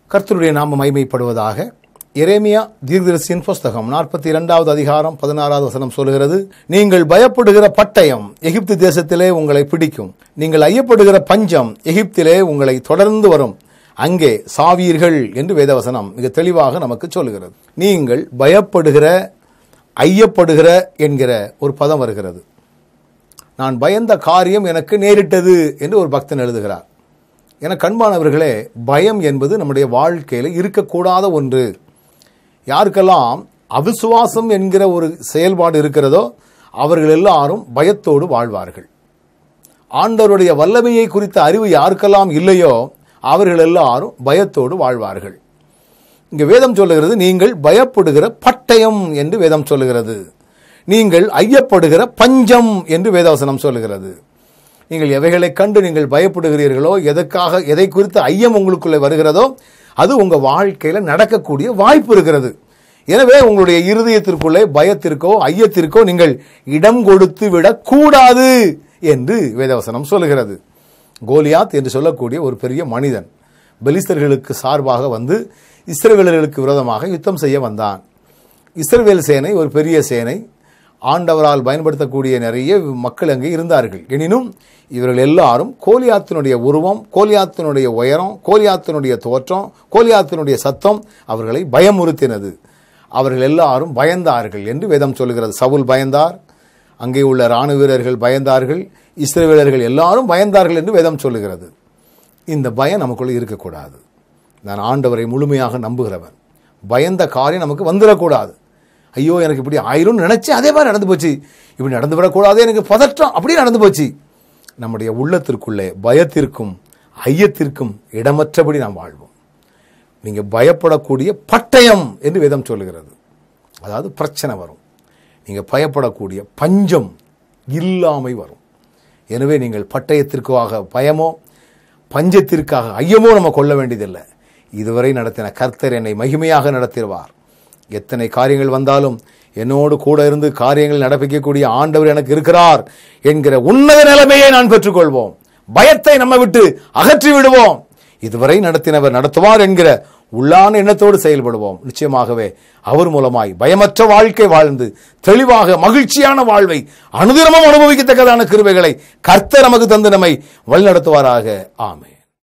கர்த்தருடைய நாமம் மைமைப்படுவதாக எரேமியா தீர்க்கதரிசியின் புஸ்தகம் நாற்பத்தி இரண்டாவது அதிகாரம் பதினாறாவது வசனம் சொல்கிறது நீங்கள் பயப்படுகிற பட்டயம் எகிப்து தேசத்திலே உங்களை பிடிக்கும் நீங்கள் ஐயப்படுகிற பஞ்சம் எகிப்திலே உங்களை தொடர்ந்து வரும் அங்கே சாவீர்கள் என்று வேதவசனம் மிக தெளிவாக நமக்கு சொல்லுகிறது நீங்கள் பயப்படுகிற ஐயப்படுகிற என்கிற ஒரு பதம் வருகிறது நான் பயந்த காரியம் எனக்கு நேரிட்டது என்று ஒரு பக்தன் எழுதுகிறார் என கண்பானவர்களே பயம் என்பது நம்முடைய வாழ்க்கையில் இருக்கக்கூடாத ஒன்று யாருக்கெல்லாம் அவிசுவாசம் என்கிற ஒரு செயல்பாடு இருக்கிறதோ அவர்கள் எல்லாரும் பயத்தோடு வாழ்வார்கள் ஆண்டவருடைய வல்லமையை குறித்த அறிவு யாருக்கெல்லாம் இல்லையோ அவர்கள் எல்லாரும் பயத்தோடு வாழ்வார்கள் இங்க வேதம் சொல்லுகிறது நீங்கள் பயப்படுகிற பட்டயம் என்று வேதம் சொல்லுகிறது நீங்கள் ஐயப்படுகிற பஞ்சம் என்று வேதவசனம் சொல்லுகிறது நீங்கள் எவைகளை கண்டு நீங்கள் பயப்படுகிறீர்களோ எதற்காக எதை குறித்து ஐயம் உங்களுக்குள்ளே வருகிறதோ அது உங்க வாழ்க்கையில நடக்கக்கூடிய வாய்ப்பு இருக்கிறது எனவே உங்களுடைய இருதயத்திற்குள்ளே பயத்திற்கோ ஐயத்திற்கோ நீங்கள் இடம் கொடுத்து விடக்கூடாது என்று வேதவசனம் சொல்லுகிறது கோலியாத் என்று சொல்லக்கூடிய ஒரு பெரிய மனிதன் பெலிஸ்தர்களுக்கு சார்பாக வந்து இஸ்ரவேலர்களுக்கு விரோதமாக யுத்தம் செய்ய வந்தான் இஸ்ரவேல் சேனை ஒரு பெரிய சேனை ஆண்டவரால் பயன்படுத்தக்கூடிய நிறைய மக்கள் அங்கே இருந்தார்கள் எனினும் இவர்கள் எல்லாரும் கோலியாத்தினுடைய உருவம் கோலியாத்தினுடைய உயரம் கோலியாத்தினுடைய தோற்றம் கோலியாத்தினுடைய சத்தம் அவர்களை பயமுறுத்தினது அவர்கள் எல்லாரும் பயந்தார்கள் என்று வேதம் சொல்லுகிறது சவுல் பயந்தார் அங்கே உள்ள இராணுவ வீரர்கள் பயந்தார்கள் இஸ்ரேவேலர்கள் எல்லாரும் பயந்தார்கள் என்று வேதம் சொல்லுகிறது இந்த பயம் நமக்குள்ள இருக்கக்கூடாது நான் ஆண்டவரை முழுமையாக நம்புகிறவன் பயந்த காரியம் நமக்கு வந்துடக்கூடாது ஐயோ எனக்கு இப்படி ஆயிரும் நினைச்சு அதே மாதிரி நடந்து போச்சு இப்படி நடந்து விடக்கூடாது எனக்கு பதற்றம் அப்படியே நடந்து போச்சு நம்முடைய உள்ளத்திற்குள்ளே பயத்திற்கும் ஐயத்திற்கும் இடமற்றபடி நாம் வாழ்வோம் நீங்க பயப்படக்கூடிய பட்டயம் என்று வேதம் சொல்லுகிறது அதாவது பிரச்சனை வரும் நீங்க பயப்படக்கூடிய பஞ்சம் இல்லாமை வரும் எனவே நீங்கள் பட்டயத்திற்காக பயமோ பஞ்சத்திற்காக ஐயமோ நம்ம கொள்ள வேண்டியதில்லை இதுவரை நடத்தின கர்த்தர் என்னை மகிமையாக நடத்திடுவார் எத்தனை காரியங்கள் வந்தாலும் என்னோடு கூட இருந்து காரியங்கள் நடப்பிக்கக்கூடிய ஆண்டவர் எனக்கு இருக்கிறார் என்கிற உன்னத நிலைமையை நான் பெற்றுக்கொள்வோம் பயத்தை நம்ம விட்டு அகற்றி விடுவோம் இதுவரை நடத்தினவர் நடத்துவார் என்கிற உள்ளான எண்ணத்தோடு செயல்படுவோம் நிச்சயமாகவே அவர் மூலமாய் பயமற்ற வாழ்க்கை வாழ்ந்து தெளிவாக மகிழ்ச்சியான வாழ்வை அனுதினமும் அனுபவிக்கத்தக்கதான கிருபைகளை கர்த்தர் நமக்கு தந்து நம்மை வழிநடத்துவாராக ஆமே